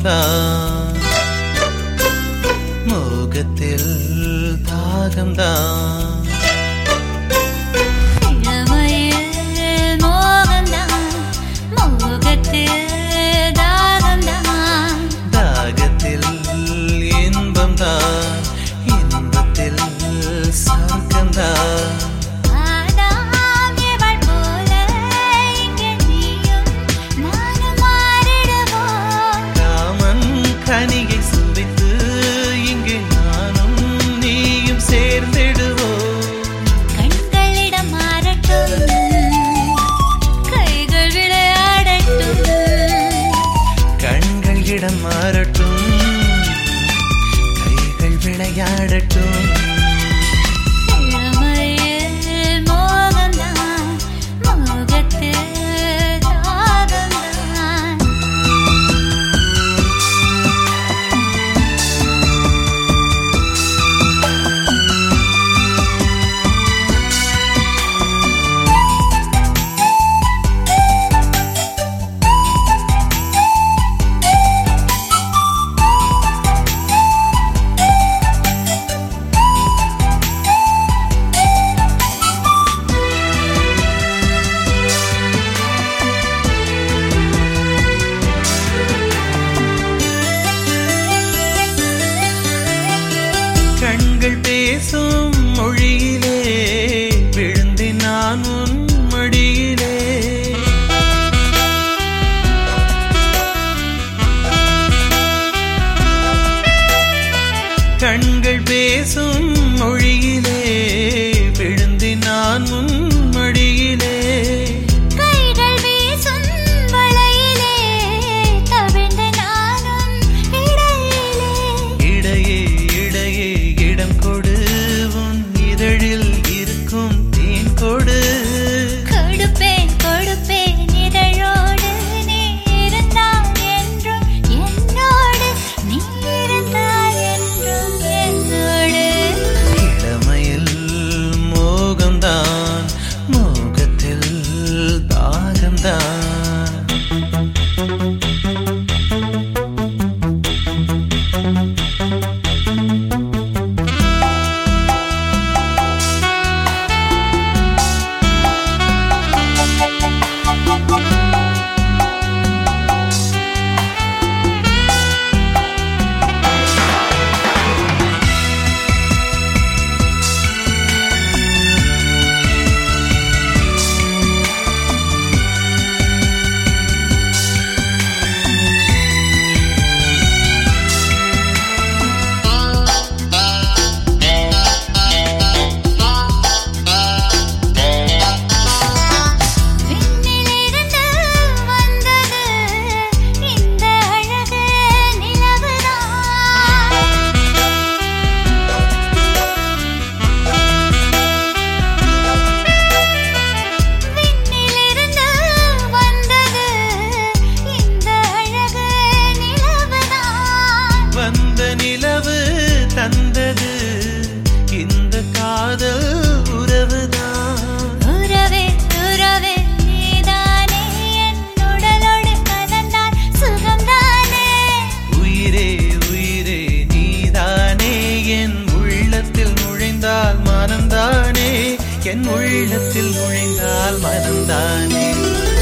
இன்பம்தான் மோகத்தில் தாகம்தான் இளமையில் மோகம்தான் மோகத்தில் தாகம்தான் தாகத்தில் இன்பம்தான் இன்பத்தில் சொர்க்கம்தான் ஆதாம் ஏவாள் போல இங்கே நீயும் நானும் மாறிடுவோம் காமன் கனியை சுவைத்து இங்கே நானும் நீயும் சேர்ந்திடுவோம் கண்களிடம் மாறட்டும் கைகள் விளையாடட்டும் கண்கள் இடம் மாறட்டும் கைகள் விளையாடட்டும் இளமையில் மோகம்தான் மோகத்தில் தாகம்தான் கண்கள் பேசும் மொழியிலே விழுந்தேன் நான் உன் மடியிலே கண்கள் பேசும் மொழியிலே விழுந்தேன் நான் உன் மடியிலே கைகள் வீசும் வளையிலே தவிழ்ந்த நானும் இடையிலே இடையே இடையே இடம் கொடு உன் இதழில் இருக்கும் தேன் கொடு கொடுப்பேன் கொடுப்பேன் இதழோடு நீ இருந்தால் என்றும் என்னோடு நீ இருந்தால் என்றும் என்னோடு இளமையில் மோகம்தான் மோகத்தில் தாகம்தான் விண்ணிலிருந்து வந்தது இந்த அழகு நிலவுதான் விண்ணிலிருந்து வந்தது இந்த அழகு நிலவுதான் வந்த நிலவு தந்தது இந்த காதல் உறவுதான் உறவே உறவே நீதானே என் உடலோடு கலந்தால் சுகம்தானே உயிரே உயிரே நீதானே என் உள்ளத்தில் நுழைந்தால் மனம்தானே என் உள்ளத்தில் நுழைந்தால் மனம்தானே